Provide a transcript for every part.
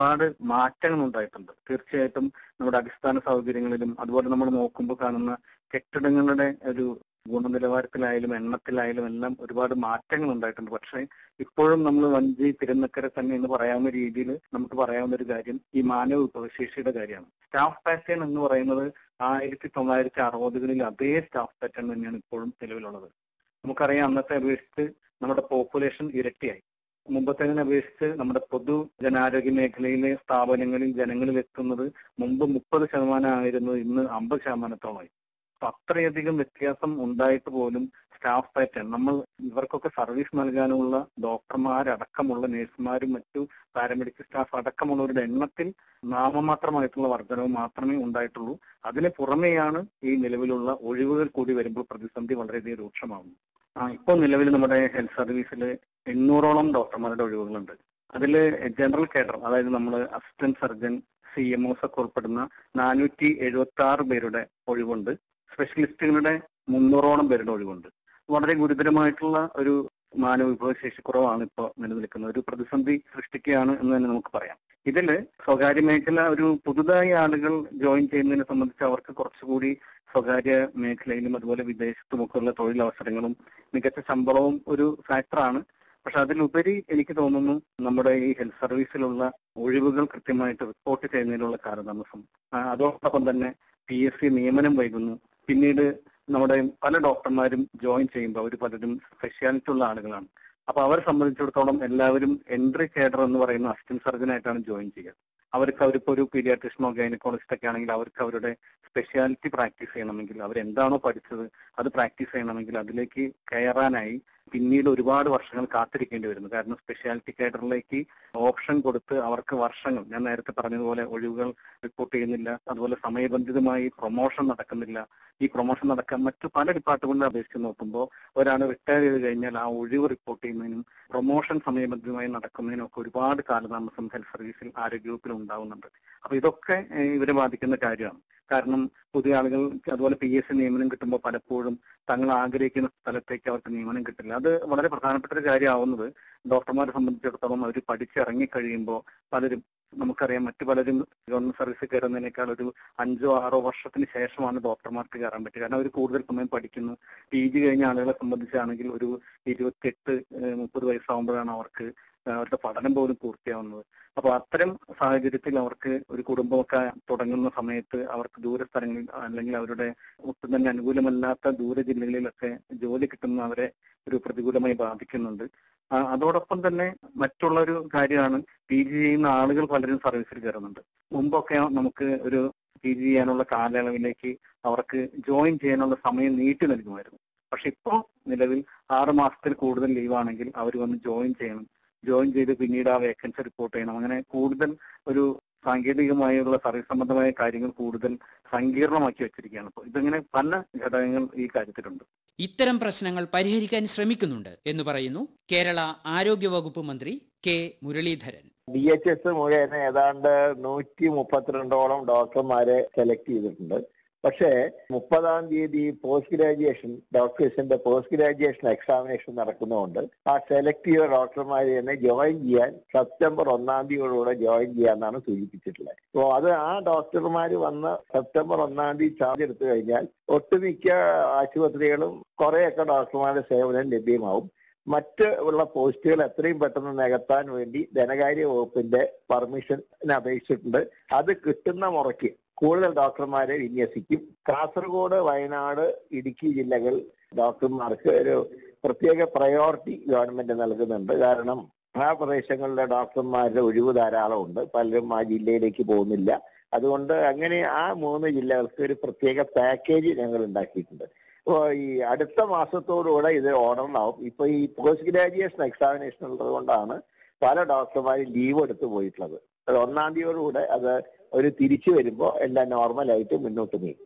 ഒരുപാട് മാറ്റങ്ങൾ ഉണ്ടായിട്ടുണ്ട് തീർച്ചയായിട്ടും നമ്മുടെ അടിസ്ഥാന സൗകര്യങ്ങളിലും അതുപോലെ നമ്മൾ നോക്കുമ്പോൾ കാണുന്ന കെട്ടിടങ്ങളുടെ ഒരു ഗുണനിലവാരത്തിലായാലും എണ്ണത്തിലായാലും എല്ലാം ഒരുപാട് മാറ്റങ്ങൾ ഉണ്ടായിട്ടുണ്ട് പക്ഷേ ഇപ്പോഴും നമ്മൾ വഞ്ചി തിരുനക്കര തന്നെ എന്ന് പറയാവുന്ന രീതിയിൽ നമുക്ക് പറയാവുന്ന ഒരു കാര്യം ഈ മാനവ വിഭവശേഷിയുടെ കാര്യമാണ് സ്റ്റാഫ് പാറ്റേൺ എന്ന് പറയുന്നത് ആയിരത്തി തൊള്ളായിരത്തി അറുപതുകളിൽ അതേ സ്റ്റാഫ് പാറ്റേൺ തന്നെയാണ് ഇപ്പോഴും നിലവിലുള്ളത് നമുക്കറിയാം അന്നത്തെ അപേക്ഷിച്ച് നമ്മുടെ പോപ്പുലേഷൻ ഇരട്ടിയായി മുമ്പത്തേതിനെ അപേക്ഷിച്ച് നമ്മുടെ പൊതു ജനാരോഗ്യ മേഖലയിലെ സ്ഥാപനങ്ങളിൽ ജനങ്ങളിൽ എത്തുന്നത് മുമ്പ് മുപ്പത് ശതമാനം ആയിരുന്നു ഇന്ന് അമ്പത് ശതമാനത്തോളമായി അപ്പൊ അത്രയധികം വ്യത്യാസം ഉണ്ടായിട്ട് പോലും സ്റ്റാഫ് പാറ്റേൺ നമ്മൾ ഇവർക്കൊക്കെ സർവീസ് നൽകാനുള്ള ഡോക്ടർമാരടക്കമുള്ള നഴ്സുമാരും മറ്റു പാരാമെഡിക്കൽ സ്റ്റാഫ് അടക്കമുള്ളവരുടെ എണ്ണത്തിൽ നാമമാത്രമായിട്ടുള്ള വർധനവ് മാത്രമേ ഉണ്ടായിട്ടുള്ളൂ അതിന് പുറമെയാണ് ഈ നിലവിലുള്ള ഒഴിവുകൾ കൂടി വരുമ്പോൾ പ്രതിസന്ധി വളരെയധികം രൂക്ഷമാകുന്നു ആ ഇപ്പോൾ നിലവിൽ നമ്മുടെ ഹെൽത്ത് സർവീസിൽ എണ്ണൂറോളം ഡോക്ടർമാരുടെ ഒഴിവുകളുണ്ട് അതിൽ ജനറൽ കേഡർ അതായത് നമ്മൾ assistant surgeon C M Os ഒക്കെ ഉൾപ്പെടുന്ന നാനൂറ്റി എഴുപത്തി ആറ് പേരുടെ ഒഴിവുണ്ട് സ്പെഷ്യലിസ്റ്റുകളുടെ മുന്നൂറോളം പേരുടെ ഒഴിവുണ്ട് വളരെ ഗുരുതരമായിട്ടുള്ള ഒരു മാനവ വിഭവശേഷി കുറവാണ് ഇപ്പോൾ നിലനിൽക്കുന്നത് ഒരു പ്രതിസന്ധി സൃഷ്ടിക്കുകയാണ് എന്ന് തന്നെ നമുക്ക് പറയാം ഇതില് സ്വകാര്യ മേഖല ഒരു പുതുതായി ആളുകൾ ജോയിൻ ചെയ്യുന്നതിനെ സംബന്ധിച്ച് അവർക്ക് കുറച്ചുകൂടി സ്വകാര്യ മേഖലയിലും അതുപോലെ വിദേശത്തുമൊക്കെയുള്ള തൊഴിലവസരങ്ങളും മികച്ച ശമ്പളവും ഒരു ഫാക്ടറാണ് പക്ഷെ അതിലുപരി എനിക്ക് തോന്നുന്നു നമ്മുടെ ഈ ഹെൽത്ത് സർവീസിലുള്ള ഒഴിവുകൾ കൃത്യമായിട്ട് റിപ്പോർട്ട് ചെയ്യുന്നതിനുള്ള കാലതാമസം ആ, അതോടൊപ്പം തന്നെ പി എസ് സി നിയമനം വൈകുന്നു പിന്നീട് നമ്മുടെ പല ഡോക്ടർമാരും ജോയിൻ ചെയ്യുമ്പോൾ അവർ പലരും സ്പെഷ്യാലിറ്റി ഉള്ള ആളുകളാണ് അപ്പൊ അവരെ സംബന്ധിച്ചിടത്തോളം എല്ലാവരും എൻട്രി കേഡർ എന്ന് പറയുന്ന അസിസ്റ്റന്റ് സർജനായിട്ടാണ് ജോയിൻ ചെയ്യുക അവർക്ക് അവരിപ്പോ ഒരു പീഡിയാട്രിഷനോ ഗൈനക്കോളജിസ്റ്റ് ഒക്കെ ആണെങ്കിൽ അവർക്ക് അവരുടെ സ്പെഷ്യാലിറ്റി പ്രാക്ടീസ് ചെയ്യണമെങ്കിൽ അവരെന്താണോ പഠിച്ചത് അത് പ്രാക്ടീസ് ചെയ്യണമെങ്കിൽ അതിലേക്ക് കയറാനായി പിന്നീട് ഒരുപാട് വർഷങ്ങൾ കാത്തിരിക്കേണ്ടി വരുന്നു കാരണം സ്പെഷ്യാലിറ്റി കേഡറിലേക്ക് ഓപ്ഷൻ കൊടുത്ത് അവർക്ക് വർഷങ്ങൾ ഞാൻ നേരത്തെ പറഞ്ഞതുപോലെ ഒഴിവുകൾ റിപ്പോർട്ട് ചെയ്യുന്നില്ല അതുപോലെ സമയബന്ധിതമായി പ്രൊമോഷൻ നടക്കുന്നില്ല ഈ പ്രൊമോഷൻ നടക്കാൻ മറ്റു പല ഡിപ്പാർട്ട്മെന്റിനെ അപേക്ഷിച്ച് നോക്കുമ്പോൾ ഒരാൾ റിട്ടയർ ചെയ്ത് കഴിഞ്ഞാൽ ആ ഒഴിവ് റിപ്പോർട്ട് ചെയ്യുന്നതിനും പ്രൊമോഷൻ സമയബന്ധിതമായി നടക്കുന്നതിനും ഒക്കെ ഒരുപാട് കാലതാമസം ഹെൽത്ത് സർവീസിൽ ആരോഗ്യവകുപ്പിൽ ഉണ്ടാവുന്നുണ്ട് അപ്പൊ ഇതൊക്കെ ഏഹ്, ഇവരെ ബാധിക്കുന്ന കാര്യമാണ് കാരണം പുതിയ ആളുകൾ അതുപോലെ പി എസ് സി നിയമനം കിട്ടുമ്പോൾ പലപ്പോഴും തങ്ങൾ ആഗ്രഹിക്കുന്ന സ്ഥലത്തേക്ക് അവർക്ക് നിയമനം കിട്ടില്ല അത് വളരെ പ്രധാനപ്പെട്ട ഒരു കാര്യമാവുന്നത് ഡോക്ടർമാരെ സംബന്ധിച്ചിടത്തോളം അവർ പഠിച്ചിറങ്ങി കഴിയുമ്പോൾ പലരും നമുക്കറിയാം മറ്റു പലരും ഗവൺമെന്റ് സർവീസിൽ കയറുന്നതിനേക്കാൾ ഒരു അഞ്ചോ ആറോ വർഷത്തിന് ശേഷമാണ് ഡോക്ടർമാർക്ക് കയറാൻ പറ്റുക കാരണം അവർ കൂടുതൽ സമയം പഠിക്കുന്നു പി ജി കഴിഞ്ഞ ആളുകളെ സംബന്ധിച്ചാണെങ്കിൽ ഒരു ഇരുപത്തിയെട്ട് ഏഹ് മുപ്പത് വയസ്സാകുമ്പോഴാണ് അവർക്ക് അവരുടെ പഠനം പോലും പൂർത്തിയാവുന്നത് അപ്പൊ അത്തരം സാഹചര്യത്തിൽ അവർക്ക് ഒരു കുടുംബമൊക്കെ തുടങ്ങുന്ന സമയത്ത് അവർക്ക് ദൂര സ്ഥലങ്ങളിൽ അല്ലെങ്കിൽ അവരുടെ ഒട്ടും തന്നെ അനുകൂലമല്ലാത്ത ദൂര ജില്ലകളിലൊക്കെ ജോലി കിട്ടുന്ന അവരെ ഒരു പ്രതികൂലമായി ബാധിക്കുന്നുണ്ട് ആ, അതോടൊപ്പം തന്നെ മറ്റുള്ള ഒരു കാര്യമാണ് പി ജി ചെയ്യുന്ന ആളുകൾ പലരും സർവീസിൽ കയറുന്നുണ്ട് മുമ്പൊക്കെ നമുക്ക് ഒരു പി ജി ചെയ്യാനുള്ള കാലയളവിലേക്ക് അവർക്ക് ജോയിൻ ചെയ്യാനുള്ള സമയം നീട്ടി നൽകുമായിരുന്നു പക്ഷെ ഇപ്പോൾ നിലവിൽ ആറ് മാസത്തിൽ കൂടുതൽ ലീവാണെങ്കിൽ അവർ വന്ന് ജോയിൻ ചെയ്യണം ജോയിൻ ചെയ്ത് പിന്നീട് ആ വേക്കൻസി റിപ്പോർട്ട് ചെയ്യണം അങ്ങനെ കൂടുതൽ ഒരു സാങ്കേതികമായുള്ള സർവീസ് സംബന്ധമായ കാര്യങ്ങൾ കൂടുതൽ സങ്കീർണമാക്കി വെച്ചിരിക്കുകയാണ് അപ്പോൾ ഇതിങ്ങനെ പല ഘടകങ്ങൾ ഈ കാര്യത്തിലുണ്ട് ഇത്തരം പ്രശ്നങ്ങൾ പരിഹരിക്കാൻ ശ്രമിക്കുന്നുണ്ട് എന്ന് പറയുന്നു കേരള ആരോഗ്യവകുപ്പ് മന്ത്രി K Muraleedharan D H S മുഖേന ഏതാണ്ട് നൂറ്റി മുപ്പത്തിരണ്ടോളം ഡോക്ടർമാരെ സെലക്ട് ചെയ്തിട്ടുണ്ട് പക്ഷേ മുപ്പതാം തീയതി പോസ്റ്റ് ഗ്രാജുവേഷൻ ഡോക്ടേഴ്സിന്റെ പോസ്റ്റ് ഗ്രാജുവേഷൻ എക്സാമിനേഷൻ നടക്കുന്നതുകൊണ്ട് ആ സെലക്ട് ചെയ്ത ഡോക്ടർമാരെ തന്നെ ജോയിൻ ചെയ്യാൻ സെപ്റ്റംബർ ഒന്നാം തീയതിയോടുകൂടെ ജോയിൻ ചെയ്യാന്നാണ് സൂചിപ്പിച്ചിട്ടുള്ളത് അപ്പോൾ അത് ആ ഡോക്ടർമാർ വന്ന് സെപ്റ്റംബർ ഒന്നാം തീയതി ചാർജ് എടുത്തു കഴിഞ്ഞാൽ ഒട്ടുമിക്ക ആശുപത്രികളും കുറേയൊക്കെ ഡോക്ടർമാരുടെ സേവനം ലഭ്യമാവും മറ്റ് ഉള്ള പോസ്റ്റുകൾ എത്രയും പെട്ടെന്ന് നികത്താൻ വേണ്ടി ധനകാര്യ വകുപ്പിന്റെ പെർമിഷന് അപേക്ഷിച്ചിട്ടുണ്ട് അത് കിട്ടുന്ന മുറയ്ക്ക് കൂടുതൽ ഡോക്ടർമാരെ വിന്യസിക്കും കാസർഗോഡ് വയനാട് ഇടുക്കി ജില്ലകൾ ഡോക്ടർമാർക്ക് ഒരു പ്രത്യേക പ്രയോറിറ്റി ഗവൺമെന്റ് നൽകുന്നുണ്ട് കാരണം ആ പ്രദേശങ്ങളിലെ ഡോക്ടർമാരുടെ ഒഴിവ് ധാരാളമുണ്ട് പലരും ആ ജില്ലയിലേക്ക് പോകുന്നില്ല അതുകൊണ്ട് അങ്ങനെ ആ മൂന്ന് ജില്ലകൾക്ക് ഒരു പ്രത്യേക പാക്കേജ് ഞങ്ങൾ ഉണ്ടാക്കിയിട്ടുണ്ട് അപ്പോ ഈ അടുത്ത മാസത്തോടുകൂടെ ഇത് ഓർഡറിലാവും ഇപ്പൊ ഈ പോസ്റ്റ് ഗ്രാജുവേഷൻ എക്സാമിനേഷൻ ഉള്ളത് കൊണ്ടാണ് പല ഡോക്ടർമാരും ലീവ് എടുത്ത് പോയിട്ടുള്ളത് അത് ഒന്നാം തീയതിയോടുകൂടെ അത് ഒരു തിരിച്ചു വരുമ്പോൾ എല്ലാം നോർമലായിട്ട് മുന്നോട്ട് നീങ്ങും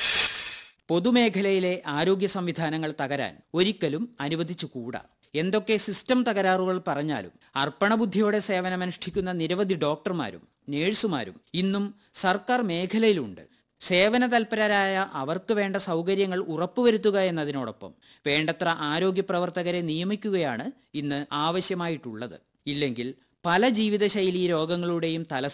പൊതുമേഖലയിലെ ആരോഗ്യ സംവിധാനങ്ങൾ തകരാൻ ഒരിക്കലും അനുവദിച്ചുകൂടാ എന്തൊക്കെ സിസ്റ്റം തകരാറുകൾ പറഞ്ഞാലും അർപ്പണബുദ്ധിയോടെ സേവനമനുഷ്ഠിക്കുന്ന നിരവധി ഡോക്ടർമാരും നേഴ്സുമാരും ഇന്നും സർക്കാർ മേഖലയിലുണ്ട് സേവന തൽപരരായ അവർക്ക് വേണ്ട സൗകര്യങ്ങൾ ഉറപ്പുവരുത്തുക എന്നതിനോടൊപ്പം വേണ്ടത്ര ആരോഗ്യ പ്രവർത്തകരെ നിയമിക്കുകയാണ് ഇന്ന് ആവശ്യമായിട്ടുള്ളത് ഇല്ലെങ്കിൽ പല ജീവിതശൈലീ രോഗങ്ങളുടെയും തലസ്ഥാനം